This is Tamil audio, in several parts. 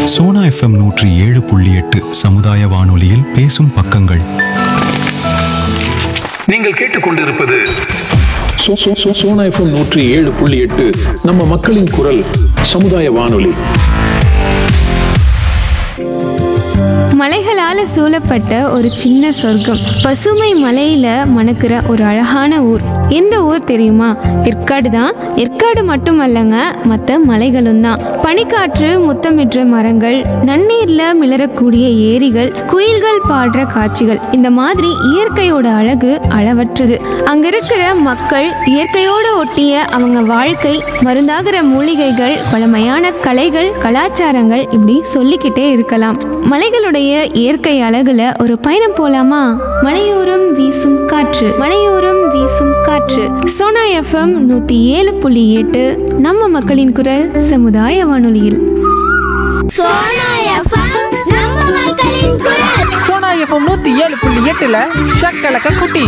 சோனா எஃப்எம் நூற்றி ஏழு புள்ளி எட்டு சமுதாய வானொலியில் பேசும் பக்கங்கள் நீங்கள் கேட்டுக்கொண்டிருப்பது சோ- சோ- சோ- சோனா எஃப்எம் நூற்றி ஏழு புள்ளி எட்டு நம்ம மக்களின் குரல் சமுதாய வானொலி மலைகளால சூழப்பட்ட ஒரு சின்ன சொர்க்கம் பசுமை மலையில மணக்கிற ஒரு அழகான ஊர் எந்த ஊர் தெரியுமா ஏற்காடு தான் ஏற்காடு மட்டுமல்லங்க மற்ற மலைகளும் தான் பனிக்காற்று முத்தமிடுற மரங்கள் நன்னீர்ல மிளறக்கூடிய ஏரிகள் குயில்கள் பாடுற காட்சிகள் இந்த மாதிரி இயற்கையோட அழகு அளவற்றது அங்க இருக்கிற மக்கள் இயற்கையோட ஒட்டிய அவங்க வாழ்க்கை மருந்தாகிற மூலிகைகள் பழமையான கலைகள் கலாச்சாரங்கள் இப்படி சொல்லிக்கிட்டே இருக்கலாம் மலைகளுடைய இயற்கை அழகுல ஒரு பயணம் போலாமா மலையோரம் வீசும் காற்று மலையோரம் வீசும் காற்று சோனா எஃப்எம் நூத்தி ஏழு புள்ளி எட்டு நம்ம மக்களின் குரல் சமுதாய வானொலியில் சோனா எஃப்எம் நம்ம மக்களின் குரல் சோனா எஃப்எம் நூத்தி ஏழு புள்ளி எட்டுல ஷக்கலக்க குட்டி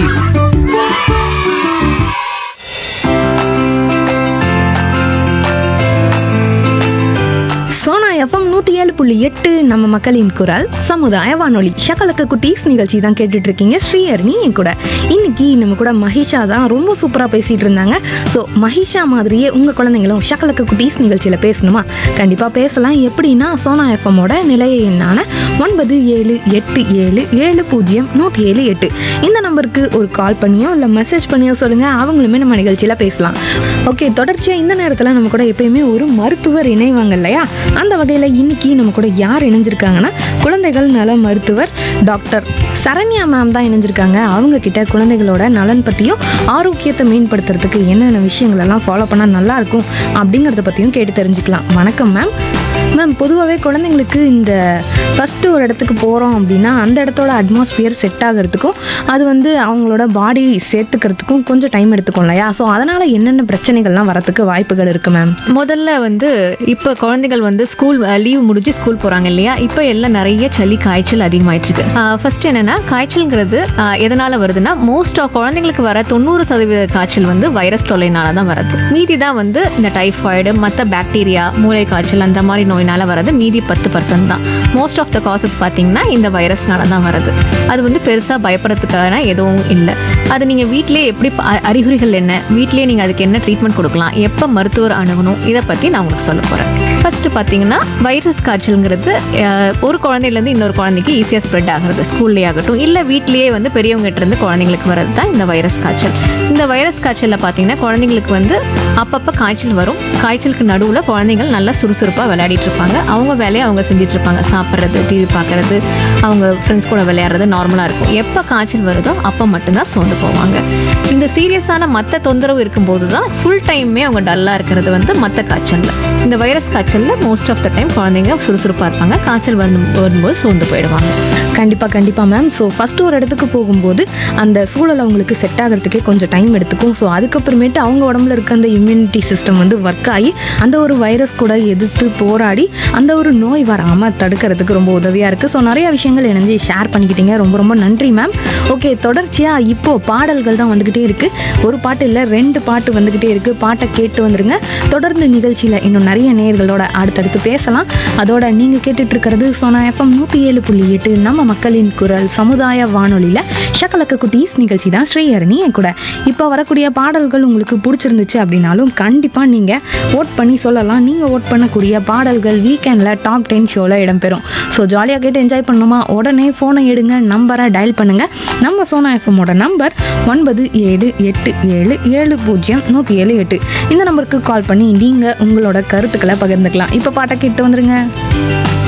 சோனா எஃப்எம் நூற்றி ஏழு புள்ளி எட்டு நம்ம மக்களின் குரல் சமுதாய வானொலி ஷக்கலக்க குட்டீஸ் நிகழ்ச்சி தான் கேட்டுட்டு இருக்கீங்க ஸ்ரீஹரணி என் கூட இன்னைக்கு நம்ம கூட மகிஷா தான் ரொம்ப சூப்பராக பேசிட்டு இருந்தாங்க ஸோ மகிஷா மாதிரியே உங்கள் குழந்தைங்களும் ஷக்கலக்க குட்டீஸ் நிகழ்ச்சியில் பேசணுமா கண்டிப்பாக பேசலாம் எப்படின்னா சோனா எஃப்எம்மோட நிலைய எண்ணான ஒன்பது ஏழு எட்டு ஏழு ஏழு பூஜ்ஜியம் நூற்றி ஏழு எட்டு இந்த நம்பருக்கு ஒரு கால் பண்ணியோ இல்லை மெசேஜ் பண்ணியோ சொல்லுங்கள் அவங்களுமே நம்ம நிகழ்ச்சியில் பேசலாம் ஓகே தொடர்ச்சியாக இந்த நேரத்தில் நம்ம கூட எப்பயுமே ஒரு மருத்துவர் இணைவாங்க இல்லையா அந்த வகையில் இன்னைக்கு நம்ம கூட யார் இணைஞ்சிருக்காங்கன்னா குழந்தைகள் நல மருத்துவர் டாக்டர் சரண்யா மேம் தான் இணைஞ்சிருக்காங்க அவங்க கிட்ட குழந்தைகளோட நலன் பற்றியும் ஆரோக்கியத்தை மேம்படுத்துறதுக்கு என்னென்ன விஷயங்கள் எல்லாம் ஃபாலோ பண்ணால் நல்லா இருக்கும் அப்படிங்கிறத பற்றியும் கேட்டு தெரிஞ்சுக்கலாம் வணக்கம் மேம் மேம் பொதுவாகவே குழந்தைங்களுக்கு இந்த ஃபஸ்ட்டு ஒரு இடத்துக்கு போகிறோம் அப்படின்னா அந்த இடத்தோட அட்மாஸ்பியர் செட் ஆகிறதுக்கும் அது வந்து அவங்களோட பாடி சேர்த்துக்கிறதுக்கும் கொஞ்சம் டைம் எடுத்துக்கும் இல்லையா ஸோ அதனால் என்னென்ன பிரச்சனைகள்லாம் வரத்துக்கு வாய்ப்புகள் இருக்குது மேம் முதல்ல வந்து இப்போ குழந்தைகள் வந்து ஸ்கூல் லீவ் முடிஞ்சு ஸ்கூல் போகிறாங்க இல்லையா இப்போ எல்லாம் நிறைய சளி காய்ச்சல் அதிகமாயிட்டு இருக்கு ஃபர்ஸ்ட் என்னன்னா காய்ச்சல்ங்கிறது ஆஹ், எதனால வருதுன்னா மோஸ்ட் ஆஃப் குழந்தைங்களுக்கு வர தொண்ணூறு சதவீத காய்ச்சல் வந்து வைரஸ் தொல்லைனால தான் வருது மீதி தான் வந்து இந்த டைஃபாய்டு மற்ற பாக்டீரியா மூளை காய்ச்சல் அந்த மாதிரி நோயினால வரது மீதி பத்து பர்சன்ட் தான் மோஸ்ட் ஆஃப் த காசஸ் பார்த்தீங்கன்னா இந்த வைரஸ்னால தான் வருது அது வந்து பெருசாக பயப்படுறதுக்கான எதுவும் இல்லை அது நீங்கள் வீட்டிலே எப்படி ப- அ- அறிகுறிகள் என்ன வீட்டிலேயே நீங்கள் அதுக்கு என்ன ட்ரீட்மெண்ட் கொடுக்கலாம் எப்போ மருத்துவர் அணுகணும் இதை பற்றி நான் உங்களுக்கு சொல்ல போகிறேன் ஃபர்ஸ்ட் பார்த்தீங்கன்னா வைரஸ் காய்ச்சல்ங்கிறது அஹ், ஒரு குழந்தையிலேருந்து இன்னொரு குழந்தைக்கு ஈஸியாக ஸ்ப்ரெட் ஆகுறது ஸ்கூல்லே ஆகட்டும் இல்லை வீட்லேயே வந்து பெரியவங்ககிட்ட இருந்து குழந்தைங்களுக்கு வர்றது தான் இந்த வைரஸ் காய்ச்சல் இந்த வைரஸ் காய்ச்சலில் பார்த்தீங்கன்னா குழந்தைங்களுக்கு வந்து அப்பப்போ காய்ச்சல் வரும் காய்ச்சலுக்கு நடுவில் குழந்தைகள் நல்லா சுறுசுறுப்பாக விளையாடிட்டு இருப்பாங்க அவங்க வேலையை அவங்க செஞ்சுட்டு இருப்பாங்க சாப்பிட்றது டிவி பார்க்கறது அவங்க ஃப்ரெண்ட்ஸ் கூட விளையாடுறது நார்மலாக இருக்கும் எப்போ காய்ச்சல் வருதோ அப்போ மட்டும்தான் சோர்ந்து போவாங்க இந்த சீரியஸான மற்ற தொந்தரவு இருக்கும்போது தான் ஃபுல் டைமே அவங்க டல்லாக இருக்கிறது வந்து மற்ற காய்ச்சலில் இந்த வைரஸ் காய்ச்சலில் மோஸ்ட் ஆஃப் த டைம் குழந்தைங்க சுறுசுறுப்பாக இருப்பாங்க காய்ச்சல் வந்து வரும்போது சோர்ந்து போயிடுவாங்க கண்டிப்பாக கண்டிப்பாக மேம் ஸோ ஃபஸ்ட்டு ஒரு இடத்துக்கு போகும்போது அந்த சூழல் அவங்களுக்கு செட் ஆகிறதுக்கே கொஞ்சம் டைம் எடுத்துக்கும் ஸோ அதுக்கப்புறமேட்டு அவங்க உடம்புல இருக்க அந்த இம்யூனிட்டி சிஸ்டம் வந்து ஒர்க் ஆகி அந்த ஒரு வைரஸ் கூட எதிர்த்து போராடி அந்த ஒரு நோய் வராமல் தடுக்கிறதுக்கு ரொம்ப உதவியாக இருக்குது ஸோ நிறைய விஷயங்கள் இணைஞ்சு ஷேர் பண்ணிக்கிட்டீங்க ரொம்ப ரொம்ப நன்றி மேம் ஓகே தொடர்ச்சியாக இப்போது பாடல்கள் தான் வந்துக்கிட்டே இருக்குது ஒரு பாட்டு இல்லை ரெண்டு பாட்டு வந்துக்கிட்டே இருக்குது பாட்டை கேட்டு வந்துருங்க தொடர்ந்து நிகழ்ச்சியில் இன்னும் நிறைய நேயர்களோட அடுத்தடுத்து பேசலாம் அதோட நீங்கள் கேட்டுட்டு இருக்கிறது சோனா எஃப்எம் நூற்றி ஏழு புள்ளி எட்டு நம்ம மக்களின் குரல் சமுதாய வானொலியில் ஷக்கலக்க குட்டீஸ் நிகழ்ச்சி தான் ஸ்ரீஹரணி என் கூட இப்போ வரக்கூடிய பாடல்கள் உங்களுக்கு பிடிச்சிருந்துச்சு அப்படின்னாலும் கண்டிப்பாக நீங்கள் ஓட் பண்ணி சொல்லலாம் நீங்கள் ஓட் பண்ணக்கூடிய பாடல்கள் வீக்கெண்டில் டாப் டென் ஷோவில் இடம்பெறும் ஸோ ஜாலியாக கேட்டு என்ஜாய் பண்ணணுமா உடனே ஃபோனை எடுங்க நம்பரை டயல் பண்ணுங்கள் நம்ம சோனா எஃப்எம்மோட நம்பர் ஒன்பது ஏழு எட்டு ஏழு ஏழு பூஜ்ஜியம் நூற்றி ஏழு எட்டு இந்த நம்பருக்கு கால் பண்ணி நீங்கள் உங்களோட கருத்துக்களை பகிர்ந்துக்கலாம் இப்போ பாட்டை கேட்டு வந்துருங்க